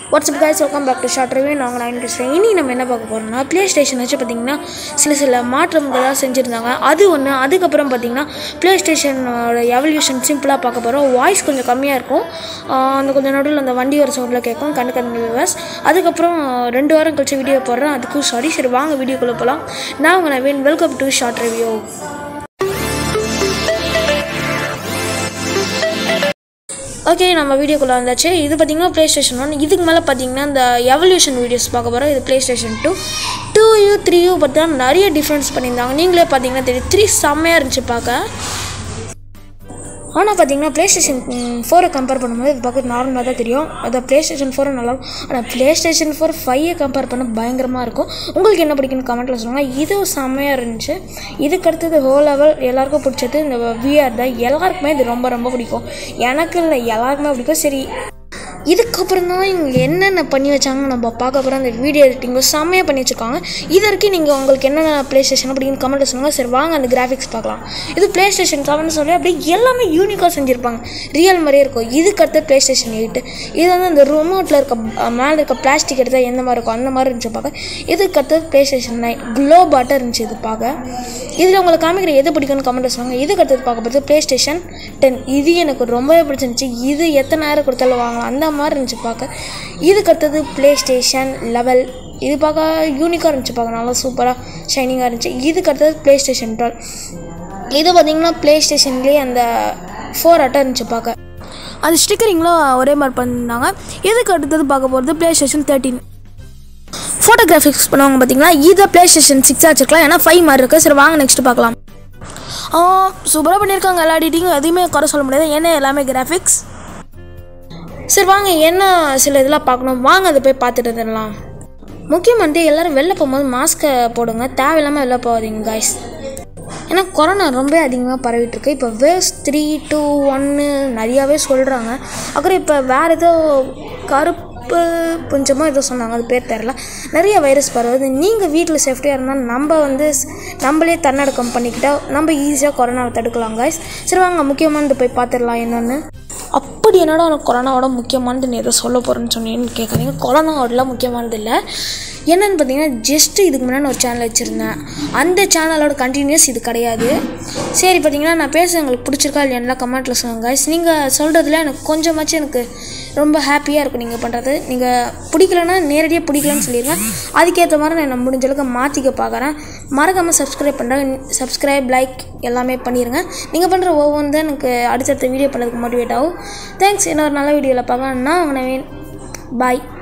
WhatsApp guys welcome back to Short Review நாங்கள் நான் பேசுகிறேன் இனி நம்ம என்ன பார்க்க போகிறோம்னா ப்ளே ஸ்டேஷன் வச்சு பார்த்தீங்கன்னா சில சில மாற்றங்களாக செஞ்சுருந்தாங்க அது ஒன்று அதுக்கப்புறம் பார்த்தீங்கன்னா ப்ளே ஸ்டேஷனோட எவல்யூஷன் சிம்பிளாக பார்க்க போகிறோம் வாய்ஸ் கொஞ்சம் கம்மியாக இருக்கும் ஆஹ் அந்த கொஞ்சம் நடுவில் அந்த வண்டி வர சவுண்டில் கேட்கும் கண்ணு கண்ணு விவர்ஸ் அதுக்கப்புறம் ரெண்டு வாரம் கழிச்சு வீடியோ போடுறேன் அதுக்கும் சாரி சரி வாங்க வீடியோக்குள்ளே போகலாம் நான் உங்கள் Naveen welcome to Short Review okay நம்ம வீடியோக்குள்ளே வந்தாச்சு இது பார்த்தீங்கன்னா ப்ளே ஸ்டேஷன் ஒன் இதுக்கு மேலே பார்த்தீங்கன்னா இந்த எவல்யூஷன் வீடியோஸ் பார்க்க போகிறோம் இது PlayStation two to you three you பார்த்தீங்கன்னா நிறைய டிஃப்ரென்ஸ் பண்ணியிருந்தாங்க நீங்களே பார்த்தீங்கன்னா தெரியும் த்ரீ செம்மையாக இருந்துச்சு பார்க்க ஆனால் பார்த்தீங்கன்னா ப்ளே ஸ்டேஷன் ஃபோரை கம்பேர் பண்ணும்போது இது பார்க்க நார்மலாக தான் தெரியும் அது ப்ளே ஸ்டேஷன் ஃபோரை நல்லா ஆனால் ப்ளே ஸ்டேஷன் ஃபோர் ஃபைவை கம்பேர் பண்ண பயங்கரமாக இருக்கும் உங்களுக்கு என்ன பிடிக்குன்னு கமெண்ட்டில் சொல்லுங்கள் இதுவும் செம்மையாக இருந்துச்சு இதுக்கு அடுத்தது ஹோ லெவல் எல்லாருக்கும் பிடிச்சது இந்த விஆர் தான் எல்லாருக்குமே இது ரொம்ப ரொம்ப பிடிக்கும் எனக்கு இல்லை எல்லாருக்குமே பிடிக்கும் சரி இதுக்கப்புறம் தான் இவங்க என்னென்ன பண்ணி வச்சாங்க நம்ம பார்க்க போகிற அந்த வீடியோ எடிட்டிங்கும் செம்மையாக பண்ணி வச்சுருக்காங்க இது வரைக்கும் நீங்கள் உங்களுக்கு என்னென்ன ப்ளே ஸ்டேஷன் அப்படின்னு கமெண்ட்டில் சொல்லுங்கள் சரி வாங்க அந்த கிராஃபிக்ஸ் பார்க்கலாம் இது ப்ளே ஸ்டேஷன் செவன் சொல்லி அப்படியே எல்லாமே யூனிக்காக செஞ்சுருப்பாங்க ரியல் மாதிரியே இருக்கும் இதுக்கு அடுத்து ப்ளே ஸ்டேஷன் எயிட்டு இது வந்து அந்த ரிமோட்டில் இருக்க அஹ், மேலே இருக்க பிளாஸ்டிக் எடுத்தால் எந்த மாதிரி இருக்கும் அந்த மாதிரி இருந்துச்சு பார்க்க இதுக்கு அடுத்தது ப்ளே ஸ்டேஷன் நைன் க்ளோ பாட்டாக இருந்துச்சு இது பார்க்க இதில் உங்களுக்கு காமிக்கிற எது பிடிக்கும்னு கமெண்ட்டில் சொல்லுங்கள் இதுக்கு அடுத்தது பார்க்க போகிறது ப்ளே ஸ்டேஷன் டென் இது எனக்கு ரொம்பவே பிடிச்சிருந்துச்சு இது எத்தனை நேரம் கொடுத்தாலும் வாங்கலாம் அந்த மாதிரி இருந்துச்சு பார்க்க இதுக்கு அடுத்தது ப்ளே ஸ்டேஷன் லெவல் இது பார்க்க யூனிக்காக இருந்துச்சு பார்க்க நல்லா சூப்பராக ஷைனிங்காக இருந்துச்சு இதுக்கு அடுத்தது ப்ளே ஸ்டேஷன் டுவெல் இது பார்த்திங்கன்னா ப்ளே ஸ்டேஷன்லேயே அந்த ஃபோர் அட்டை இருந்துச்சு பார்க்க அது ஸ்டிக்கரிங்களும் ஒரே மாதிரி பண்ணியிருந்தாங்க இதுக்கு அடுத்தது பார்க்க போகிறது ப்ளே ஸ்டேஷன் தேர்ட்டின் ஃபோட்டோகிராஃபிக்ஸ் பண்ணுவாங்க பார்த்தீங்களா இதை ப்ளே ஸ்டேஷன் சிக்ஸாக வச்சுருக்கலாம் ஏன்னா ஃபைவ் மாதிரி இருக்குது சரி வாங்க நெக்ஸ்ட் பார்க்கலாம் சூப்பராக பண்ணியிருக்காங்க எல்லா எடிட்டிங்கும் எதையுமே குறை சொல்ல முடியாது ஏன்னா எல்லாமே கிராஃபிக்ஸ் சரி வாங்க என்ன சில இதெல்லாம் பார்க்கணும் வாங்க அதை போய் பார்த்துட்டு வந்துடலாம் முக்கியமானது எல்லோரும் வெளில போகும்போது மாஸ்க்கை போடுங்க தேவையில்லாமல் வெளில போகாதீங்க காய்ஸ் ஏன்னா கொரோனா ரொம்ப அதிகமாக பரவிட்டு இருக்கு இப்போ வேவ்ஸ் த்ரீ டூ ஒன்று நிறையாவே சொல்கிறாங்க அப்புறம் இப்போ வேறு ஏதோ கருப்பு கொஞ்சமாக ஏதோ சொன்னாங்க அது பேர் தெரில நிறைய வைரஸ் பரவுது நீங்கள் வீட்டில் சேஃப்டியாக இருந்தால் நம்ம வந்து ஸ்- நம்மளே தன்னடக்கம் பண்ணிக்கிட்டால் நம்ம ஈஸியாக கொரோனாவை தடுக்கலாம் காய்ஸ் சரி வாங்க முக்கியமானது போய் பார்த்துடலாம் என்னென்னு அப்படி என்னடா உனக்கு கொரோனாவோட முக்கியமானது நீ எதை சொல்ல போகிறேன்னு சொன்னீங்கன்னு கேட்குறீங்க கொரோனாவோடலாம் முக்கியமானது இல்லை என்னென்னு பார்த்தீங்கன்னா ஜஸ்ட்டு இதுக்கு முன்னாடி ஒரு சேனல் வச்சுருந்தேன் அந்த சேனலோட கண்டினியூஸ் இது கிடையாது சரி பார்த்தீங்கன்னா நான் பேச உங்களுக்கு பிடிச்சிருக்கா இல்லையா கமெண்ட்டில் சொல்லுங்கள் guys. நீங்கள் சொல்கிறதுல எனக்கு கொஞ்சமாச்சும் எனக்கு ரொம்ப ஹாப்பியாக இருக்கும் நீங்கள் பண்ணுறது நீங்கள் பிடிக்கலன்னா நேரடியாக பிடிக்கலன்னு சொல்லிடுங்க அதுக்கேற்ற மாதிரி நான் முடிஞ்ச அளவுக்கு மாற்றிக்க பார்க்குறேன் மறக்காமல் சப்ஸ்கிரைப் பண்ணுறேன் சப்ஸ்கிரைப் லைக் எல்லாமே பண்ணிடுங்க நீங்கள் பண்ணுற ஒவ்வொன்று தான் எனக்கு அடுத்தடுத்த வீடியோ பண்ணுறதுக்கு மோட்டிவேட் ஆகும் தேங்க்ஸ் இன்னொரு நல்ல வீடியோவில் பார்க்கலாம் நான் உங்களை பாய்